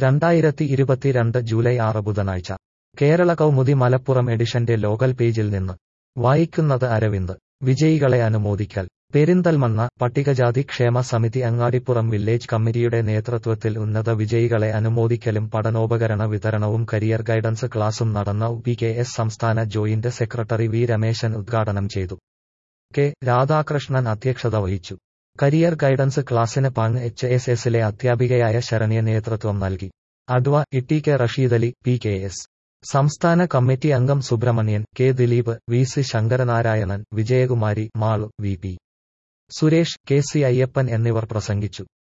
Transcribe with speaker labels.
Speaker 1: രണ്ടായിരത്തി ഇരുപത്തിരണ്ട് ജൂലൈ ആറ് ബുധനാഴ്ച കേരള കൗമുദി മലപ്പുറം എഡിഷന്റെ ലോകൽ പേജിൽ നിന്ന് വായിക്കുന്നത് അരവിന്ദ് വിജയികളെ അനുമോദിക്കൽ പെരിന്തൽമണ്ണ പട്ടികജാതി ക്ഷേമ സമിതി അങ്ങാടിപ്പുറം വില്ലേജ് കമ്മിറ്റിയുടെ നേതൃത്വത്തിൽ ഉന്നത വിജയികളെ അനുമോദിക്കലും പഠനോപകരണ വിതരണവും കരിയർ ഗൈഡൻസ് ക്ലാസും നടന്ന പി കെ എസ് സംസ്ഥാന ജോയിന്റ് സെക്രട്ടറി വി രമേശൻ ഉദ്ഘാടനം ചെയ്തു കെ രാധാകൃഷ്ണൻ അധ്യക്ഷത വഹിച്ചു കരിയർ ഗൈഡൻസ് ക്ലാസിന് പാങ് എച്ച് എസ് എസിലെ അധ്യാപികയായ ശരണ്യ നേതൃത്വം നൽകി adv Itty K Rasheedali P K S സംസ്ഥാന കമ്മിറ്റി അംഗം Subramanian K Dileep V C Sankaranarayanan Vijayakumari Malu V P Suresh K C Ayyappan എന്നിവർ പ്രസംഗിച്ചു